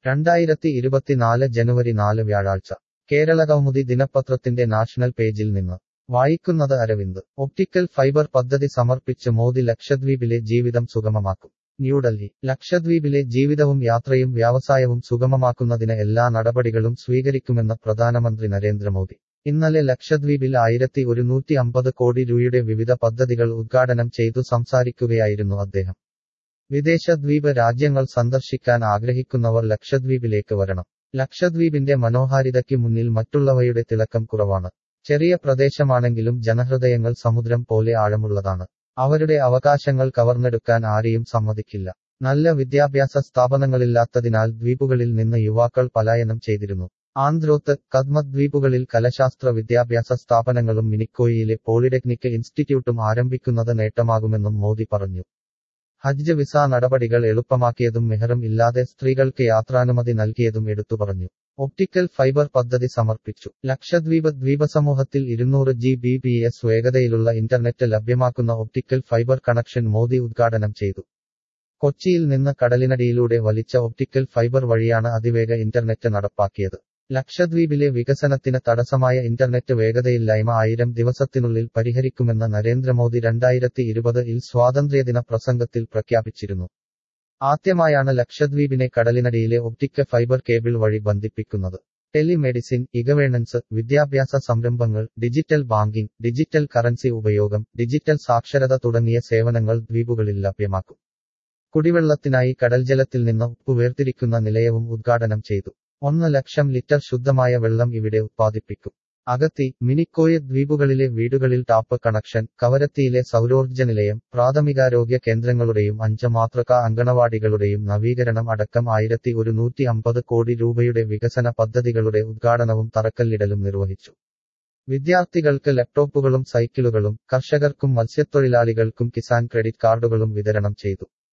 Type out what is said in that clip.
രണ്ടായിരത്തി ഇരുപത്തിനാല് ജനുവരി നാല് വ്യാഴാഴ്ച കേരള കൗമുദി ദിനപത്രത്തിന്റെ നാഷണൽ പേജിൽ നിന്ന് വായിക്കുന്നത് അരവിന്ദ് ഒപ്റ്റിക്കൽ ഫൈബർ പദ്ധതി സമർപ്പിച്ച് മോദി ലക്ഷദ്വീപിലെ ജീവിതം സുഗമമാക്കും ന്യൂഡൽഹി ലക്ഷദ്വീപിലെ ജീവിതവും യാത്രയും വ്യാവസായവും സുഗമമാക്കുന്നതിന് എല്ലാ നടപടികളും സ്വീകരിക്കുമെന്ന് പ്രധാനമന്ത്രി നരേന്ദ്രമോദി ഇന്നലെ ലക്ഷദ്വീപിൽ ആയിരത്തി ഒരുന്നൂറ്റി അമ്പത് കോടി രൂപയുടെ വിവിധ പദ്ധതികൾ ഉദ്ഘാടനം ചെയ്തു സംസാരിക്കുകയായിരുന്നു അദ്ദേഹം വിദേശ ദ്വീപ് രാജ്യങ്ങൾ സന്ദർശിക്കാൻ ആഗ്രഹിക്കുന്നവർ ലക്ഷദ്വീപിലേക്ക് വരണം ലക്ഷദ്വീപിന്റെ മനോഹാരിതയ്ക്ക് മുന്നിൽ മറ്റുള്ളവയുടെ തിളക്കം കുറവാണ് ചെറിയ പ്രദേശമാണെങ്കിലും ജനഹൃദയങ്ങൾ സമുദ്രം പോലെ ആഴമുള്ളതാണ് അവരുടെ അവകാശങ്ങൾ കവർന്നെടുക്കാൻ ആരെയും സമ്മതിക്കില്ല നല്ല വിദ്യാഭ്യാസ സ്ഥാപനങ്ങളില്ലാത്തതിനാൽ ദ്വീപുകളിൽ നിന്ന് യുവാക്കൾ പലായനം ചെയ്തിരുന്നു ആന്ധ്രോത്ത് കദ്മത് ദ്വീപുകളിൽ കലശാസ്ത്ര വിദ്യാഭ്യാസ സ്ഥാപനങ്ങളും മിനിക്കോയിലെ പോളിടെക്നിക് ഇൻസ്റ്റിറ്റ്യൂട്ടും ആരംഭിക്കുന്നത് നേട്ടമാകുമെന്നും മോദി പറഞ്ഞു ഹജ്ജ് വിസ നടപടികൾ എളുപ്പമാക്കിയതും മെഹറും ഇല്ലാതെ സ്ത്രീകൾക്ക് യാത്രാനുമതി നൽകിയതും എടുത്തു പറഞ്ഞു ഒപ്റ്റിക്കൽ ഫൈബർ പദ്ധതി സമർപ്പിച്ചു ലക്ഷദ്വീപ് ദ്വീപസമൂഹത്തിൽ ഇരുന്നൂറ് ജി ബി പി എസ് വേഗതയിലുള്ള ഇന്റർനെറ്റ് ലഭ്യമാക്കുന്ന ഒപ്റ്റിക്കൽ ഫൈബർ കണക്ഷൻ മോദി ഉദ്ഘാടനം ചെയ്തു കൊച്ചിയിൽ നിന്ന് കടലിനടിയിലൂടെ വലിച്ച ഒപ്റ്റിക്കൽ ഫൈബർ വഴിയാണ് അതിവേഗ ഇന്റർനെറ്റ് നടപ്പാക്കിയത് ലക്ഷദ്വീപിലെ വികസനത്തിന് തടസ്സമായ ഇന്റർനെറ്റ് വേഗതയില്ലായ്മ ആയിരം ദിവസത്തിനുള്ളിൽ പരിഹരിക്കുമെന്ന് നരേന്ദ്രമോദി രണ്ടായിരത്തി ഇരുപത് ഇൽ സ്വാതന്ത്ര്യദിന പ്രസംഗത്തിൽ പ്രഖ്യാപിച്ചിരുന്നു ആദ്യമായാണ് ലക്ഷദ്വീപിനെ കടലിനടിയിലെ ഒപ്റ്റിക്ക ഫൈബർ കേബിൾ വഴി ബന്ധിപ്പിക്കുന്നത് ടെലിമെഡിസിൻ ഇഗവേണൻസ് വിദ്യാഭ്യാസ സംരംഭങ്ങൾ ഡിജിറ്റൽ ബാങ്കിംഗ് ഡിജിറ്റൽ കറൻസി ഉപയോഗം ഡിജിറ്റൽ സാക്ഷരത തുടങ്ങിയ സേവനങ്ങൾ ദ്വീപുകളിൽ ലഭ്യമാക്കും കുടിവെള്ളത്തിനായി കടൽജലത്തിൽ നിന്ന് ഉപ്പ് വേർതിരിക്കുന്ന നിലയവും ഉദ്ഘാടനം ചെയ്തു ഒന്ന് ലക്ഷം ലിറ്റർ ശുദ്ധമായ വെള്ളം ഇവിടെ ഉത്പാദിപ്പിക്കും അഗത്തി മിനിക്കോയ ദ്വീപുകളിലെ വീടുകളിൽ ടാപ്പ് കണക്ഷൻ കവരത്തിയിലെ സൗരോർജ്ജ നിലയം പ്രാഥമികാരോഗ്യ കേന്ദ്രങ്ങളുടെയും അഞ്ച് മാതൃക അങ്കണവാടികളുടെയും നവീകരണം അടക്കം ആയിരത്തി ഒരുന്നൂറ്റി അമ്പത് കോടി രൂപയുടെ വികസന പദ്ധതികളുടെ ഉദ്ഘാടനവും തറക്കല്ലിടലും നിർവഹിച്ചു വിദ്യാർത്ഥികൾക്ക് ലാപ്ടോപ്പുകളും സൈക്കിളുകളും കർഷകർക്കും മത്സ്യത്തൊഴിലാളികൾക്കും കിസാൻ ക്രെഡിറ്റ് കാർഡുകളും വിതരണം ചെയ്തു